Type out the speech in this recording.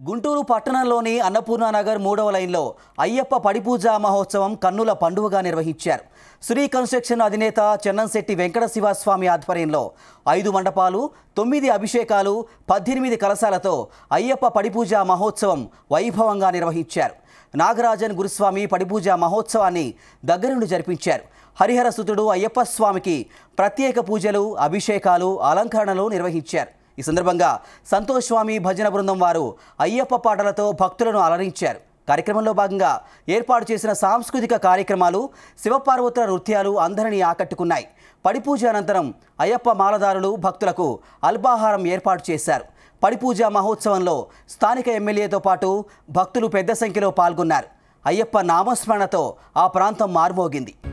గుంటూరు పట్టణంలోని అన్నపూర్ణ నగర్ మూడవ లైన్లో అయ్యప్ప పడిపూజ మహోత్సవం కన్నుల పండుగగా నిర్వహించారు శ్రీ కన్స్ట్రక్షన్ అధినేత చెన్నంశెట్టి వెంకట శివస్వామి ఆధ్వర్యంలో ఐదు మండపాలు తొమ్మిది అభిషేకాలు పద్దెనిమిది కలశాలతో అయ్యప్ప పడిపూజ మహోత్సవం వైభవంగా నిర్వహించారు నాగరాజన్ గురుస్వామి పడిపూజ మహోత్సవాన్ని దగ్గరుండి జరిపించారు హరిహర సుతుడు అయ్యప్ప స్వామికి ప్రత్యేక పూజలు అభిషేకాలు అలంకరణలు నిర్వహించారు ఈ సందర్భంగా సంతోష్ స్వామి భజన బృందం వారు అయ్యప్ప పాటలతో భక్తులను అలరించారు కార్యక్రమంలో భాగంగా ఏర్పాటు చేసిన సాంస్కృతిక కార్యక్రమాలు శివపార్వతుల నృత్యాలు అందరినీ ఆకట్టుకున్నాయి పడిపూజ అనంతరం అయ్యప్ప మాలదారులు భక్తులకు అల్పాహారం ఏర్పాటు చేశారు పడిపూజ మహోత్సవంలో స్థానిక ఎమ్మెల్యేతో పాటు భక్తులు పెద్ద సంఖ్యలో పాల్గొన్నారు అయ్యప్ప నామస్మరణతో ఆ ప్రాంతం మారుమోగింది